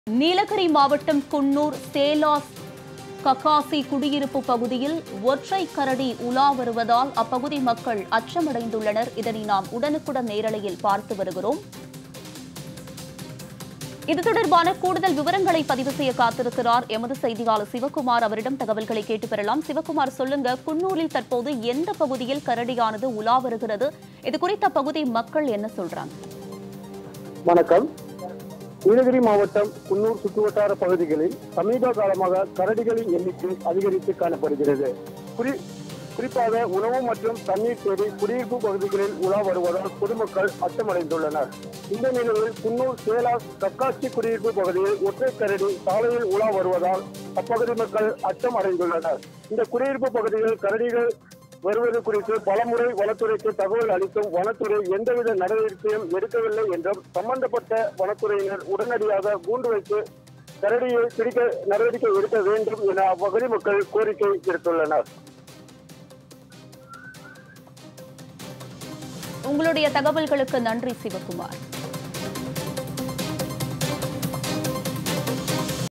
நீலகிரி மாவட்டம் குன்னூர் சேலாஸ் கக்காசி குடியிருப்பு பகுதியில் ஒற்றை கரடி உலா வருவதால் அப்பகுதி மக்கள் அச்சமடைந்துள்ளனர் இதனை நாம் உடனுக்குடன் நேரலையில் பார்த்து வருகிறோம் இது தொடர்பான கூடுதல் விவரங்களை பதிவு செய்ய காத்திருக்கிறார் எமது செய்தியாளர் சிவகுமார் அவரிடம் தகவல்களை கேட்டு பெறலாம் சிவகுமார் சொல்லுங்க குன்னூரில் தற்போது எந்த பகுதியில் கரடியானது உலா வருகிறது இது குறித்த பகுதி மக்கள் என்ன சொல்றாங்க வணக்கம் நீலகிரி மாவட்டம் குன்னூர் சுற்றுவட்டார பகுதிகளில் சமீப காலமாக கரடிகளின் எண்ணிக்கை அதிகரித்து காணப்படுகிறது குறி குறிப்பாக உணவு மற்றும் தண்ணீர் தேடி குடியிருப்பு பகுதிகளில் உலா வருவதால் பொதுமக்கள் அச்சமடைந்துள்ளனர் இந்த நிலையில் குன்னூர் சேலாஸ் கக்காட்சி குடியிருப்பு பகுதியில் ஒற்றை கரடி சாலையில் உலா வருவதால் அப்பகுதி மக்கள் அச்சம் அடைந்துள்ளனர் இந்த குடியிருப்பு பகுதியில் கரடிகள் வருவது குறித்து பலமுறை வனத்துறைக்கு தகவல் அளித்தும் வனத்துறை எந்தவித நடவடிக்கையும் எடுக்கவில்லை என்றும் சம்பந்தப்பட்ட வனத்துறையினர் உடனடியாக கூண்டு வைத்து கரடியை பிடிக்க நடவடிக்கை எடுக்க வேண்டும் என அப்பகுதி மக்கள் கோரிக்கை விடுத்துள்ளனர் உங்களுடைய தகவல்களுக்கு நன்றி சிவகுமார்